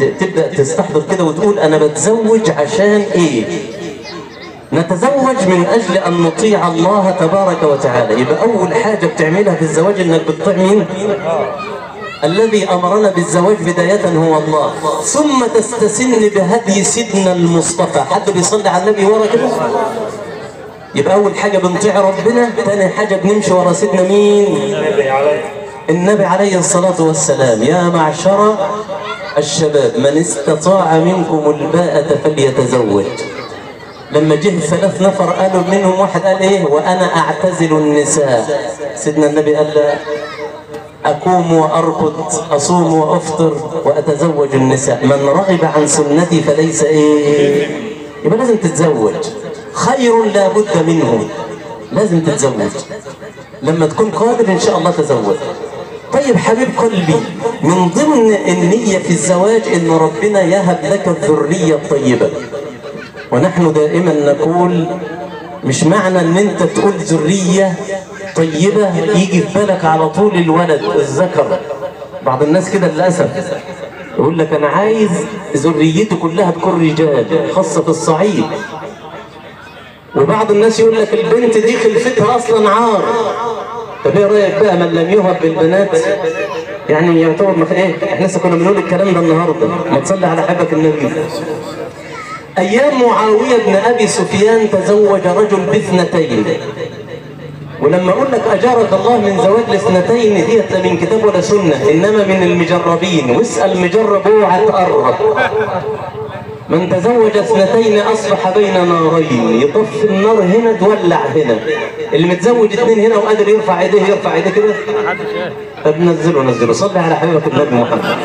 ت- تبدا تستحضر كده وتقول انا بتزوج عشان ايه نتزوج من اجل ان نطيع الله تبارك وتعالى يبقى اول حاجه بتعملها في الزواج انك بتطيع مين الذي امرنا بالزواج بدايه هو الله ثم تستسن بهدي سيدنا المصطفى حد بيصلي على النبي ورا كده يبقى اول حاجه بنطيع ربنا ثاني حاجه بنمشي ورا سيدنا مين النبي عليه الصلاة والسلام يا معشر الشباب من استطاع منكم الباءة فليتزوج لما جه ثلاث نفر قالوا منهم واحد قال ايه وانا اعتزل النساء سيدنا النبي قال لا اقوم وارقد اصوم وافطر واتزوج النساء من رغب عن سنتي فليس ايه يبقى لازم تتزوج خير لا بد منه لازم تتزوج لما تكون قادر ان شاء الله تزوج طيب حبيب قلبي من ضمن النية في الزواج ان ربنا يهب لك الذرية الطيبة ونحن دائما نقول مش معنى ان انت تقول ذرية طيبة يجي في بالك على طول الولد الذكر بعض الناس كده للأسف يقول لك انا عايز ذريتي كلها تكون رجال خاصة في الصعيد وبعض الناس يقول لك البنت دي خلفتها اصلا عار طب ايه رايك بقى من لم يهب بالبنات يعني يعتبر مخ... ايه احنا لسه كنا بنقول الكلام ده النهارده ما تصلي على حبك النبي ايام معاويه بن ابي سفيان تزوج رجل باثنتين ولما اقول لك اجارك الله من زواج الاثنتين ديت لا من كتاب ولا سنه انما من المجربين واسال مجرب اوعى تقرب من تزوج اثنتين اصبح بين نارين يطفي النار هنا تولع هنا اللي متزوج اثنين هنا وقادر يرفع ايديه يرفع ايديه كده طب نزله نزله صلي على حبيبك النبي محمد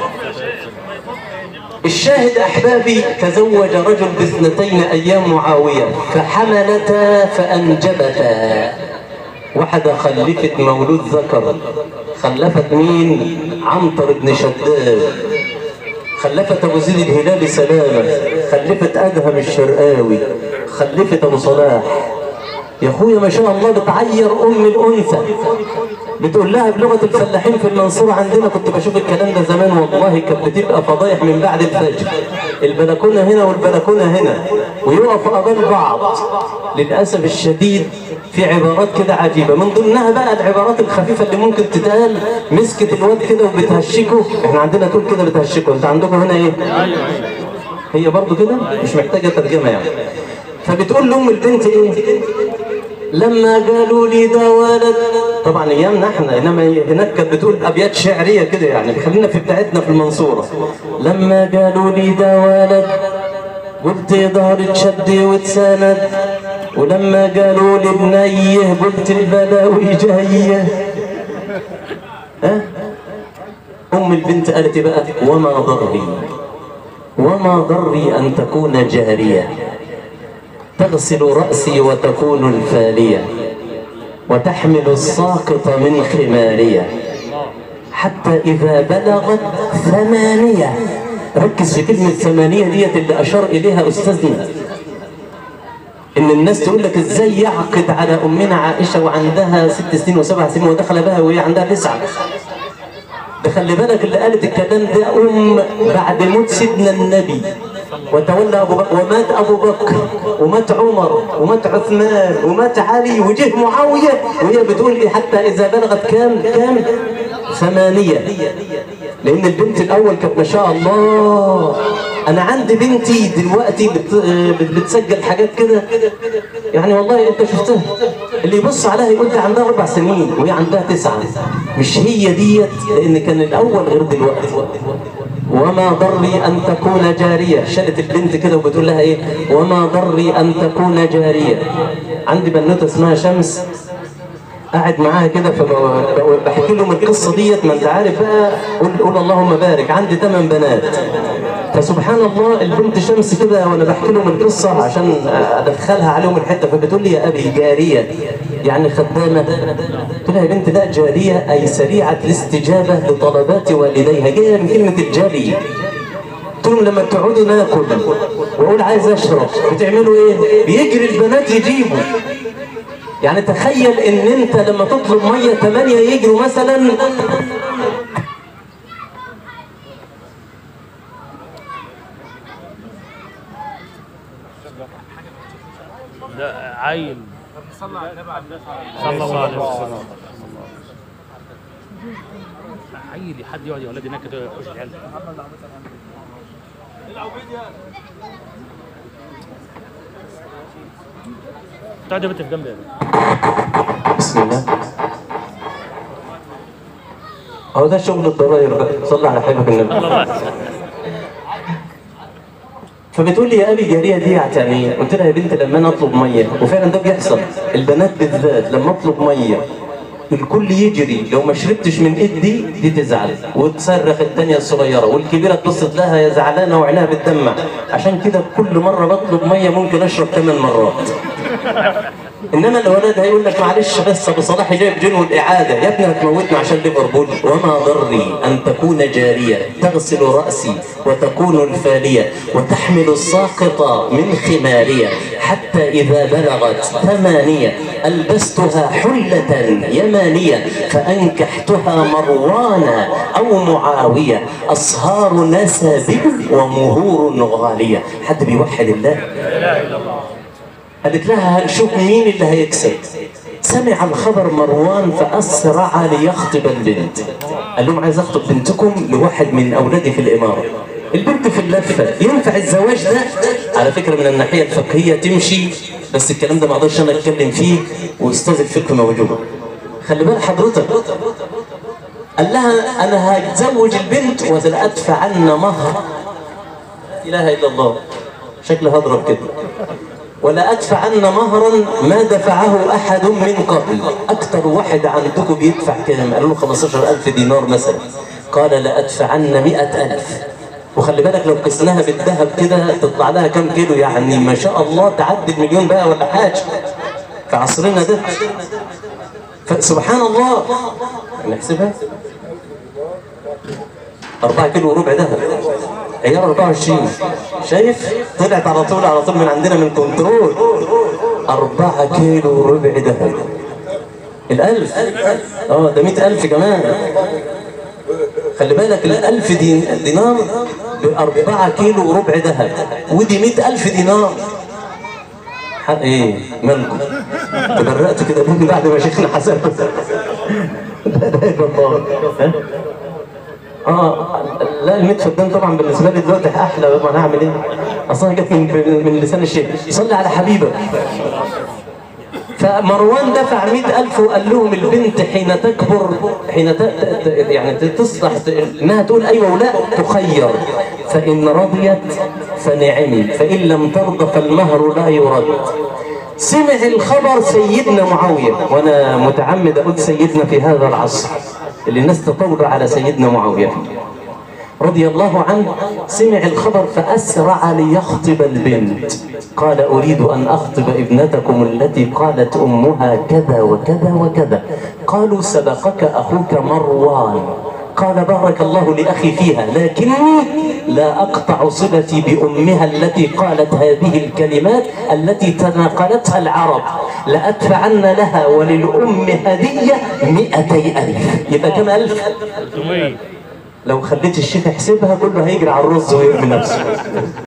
الشاهد احبابي تزوج رجل باثنتين ايام معاويه فحملتا فانجبتا واحده خلفت مولود ذكر خلفت مين عنتر بن شداد خلفت ابو زيد الهلالي سلامه خلفت ادهم الشرقاوي خلفت ابو صلاح يا اخويا ما شاء الله بتعير ام الانثى بتقول لها بلغه الفلاحين في المنصوره عندنا كنت بشوف الكلام ده زمان والله كانت بتبقى فضايح من بعد الفجر البلكونه هنا والبلكونه هنا ويقفوا قبال بعض للاسف الشديد في عبارات كده عجيبه من ضمنها بقى العبارات الخفيفه اللي ممكن تتقال مسكت الواد كده وبتهشكه احنا عندنا تقول كده بتهشكه انت عندكم هنا ايه؟ هي برضو كده مش محتاجه ترجمه يعني فبتقول لام البنت ايه؟ لما قالوا لي ده ولد طبعا ايامنا احنا انما هناك كانت بتقول ابيات شعريه كده يعني خلينا في بتاعتنا في المنصوره لما قالوا لي ده ولد قلت ظهري اتشد واتسند ولما قالوا لي بنيه قلت البلاوي جايه ها ام البنت قالت بقى وما ضري وما ضري ان تكون جاريه تغسل رأسي وتكون الفالية وتحمل الساقط من خمارية حتى إذا بلغت ثمانية ركز في كلمة ثمانية ديت اللي أشار إليها أستاذنا إن الناس تقول لك إزاي يعقد على أمنا عائشة وعندها ست سنين وسبع سنين ودخل بها وهي عندها تسعة ده خلي بالك اللي قالت الكلام ده أم بعد موت سيدنا النبي وتولى أبو بكر ومات أبو بكر ومات عمر ومات عثمان ومات علي وجه معاوية وهي بتقول إيه حتى إذا بلغت كام كام ثمانية لأن البنت الأول كانت ما شاء الله أنا عندي بنتي دلوقتي بت... بت- بتسجل حاجات كده يعني والله أنت شفتها اللي يبص عليها يقول دي عندها أربع سنين وهي عندها تسعة مش هي ديت لأن كان الأول غير دلوقتي وما ضري أن تكون جارية شالت البنت كده وبتقول لها إيه وما ضري أن تكون جارية عندي بنوتة اسمها شمس قاعد معاها كده فبحكي لهم القصة ديت ما أنت عارف بقى قول, قول اللهم بارك عندي ثمان بنات فسبحان الله البنت شمس كده وانا بحكي لهم القصه عشان ادخلها عليهم الحته فبتقول لي يا ابي جاريه يعني خدامه قلت لها يا بنت لا جاريه اي سريعه الاستجابه لطلبات والديها جايه من كلمه الجري قلت لهم لما تقعدوا ناكل واقول عايز اشرب بتعملوا ايه؟ بيجري البنات يجيبوا يعني تخيل ان انت لما تطلب ميه ثمانيه يجروا مثلا لا عين صلى الله عليه وسلم عيل حد يقعد يا ولاد هناك كده يخش العيال تقعد يا بنت في جنبي يا بنت. بسم الله هو ده شغل الضراير بقى صلى على حبيبك النبي الله يرحمه. فبتقول لي يا ابي الجاريه دي يعني قلت لها يا بنت لما انا اطلب ميه وفعلا ده بيحصل البنات بالذات لما اطلب ميه الكل يجري لو ما شربتش من ايدي دي تزعل وتصرخ الثانيه الصغيره والكبيره تبص لها يا زعلانه وعينها بتدمع عشان كده كل مره بطلب ميه ممكن اشرب ثمان مرات انما الولاد هيقول لك معلش بس ابو صلاح جايب جنود اعاده يا ابني هتموتنا عشان ليفربول وما ضري ان تكون جاريه تغسل راسي وتكون الفاليه وتحمل الساقط من خماريه حتى اذا بلغت ثمانيه البستها حله يمانيه فانكحتها مروان او معاويه اصهار نسب ومهور غاليه حد بيوحد الله قالت لها هنشوف مين اللي هيكسب سمع الخبر مروان فأسرع ليخطب البنت قال لهم عايز أخطب بنتكم لواحد من أولادي في الإمارة البنت في اللفة ينفع الزواج ده على فكرة من الناحية الفقهية تمشي بس الكلام ده ما اقدرش انا اتكلم فيه واستاذ الفقه موجود خلي بال حضرتك قال لها انا هتزوج البنت ولأدفعن مهر لا اله الا الله شكلي هضرب كده ولا أدفعن مهرا ما دفعه أحد من قبل أكثر واحد عندكم بيدفع كام قالوا له 15000 دينار مثلا قال لأدفعن 100000 وخلي بالك لو قسناها بالذهب كده تطلع لها كام كيلو يعني ما شاء الله تعدي المليون بقى ولا حاجة في عصرنا ده فسبحان الله نحسبها 4 كيلو وربع ذهب عيار 24 شايف طلعت على طول على طول من عندنا من كنترول 4 كيلو وربع ذهب الألف اه ده 100000 كمان خلي بالك الألف دين دينار بأربعة كيلو وربع ذهب ودي مئة ألف دينار حق ايه مالكم تبرأت كده مني بعد ما شيخنا حسن لا اله الا الله ها؟ اه لا الميت فدان طبعا بالنسبه لي دلوقتي احلى ما انا هعمل ايه؟ اصلا جت من من لسان الشيخ صلي على حبيبك فمروان دفع مئة ألف وقال لهم البنت حين تكبر حين ت... ت... يعني تصلح ت... انها تقول ايوه ولا تخير فان رضيت فنعمي فان لم ترضى فالمهر لا يرد سمع الخبر سيدنا معاويه وانا متعمد اقول سيدنا في هذا العصر اللي الناس تطور على سيدنا معاويه فيه رضي الله عنه سمع الخبر فأسرع ليخطب البنت قال أريد أن أخطب ابنتكم التي قالت أمها كذا وكذا وكذا قالوا سبقك أخوك مروان قال بارك الله لأخي فيها لكني لا أقطع صلتي بأمها التي قالت هذه الكلمات التي تناقلتها العرب لأدفعن لها وللأم هدية مئتي ألف يبقى كم ألف؟ 300 لو خليت الشيخ يحسبها كله هيجري على الرز ويرمي نفسه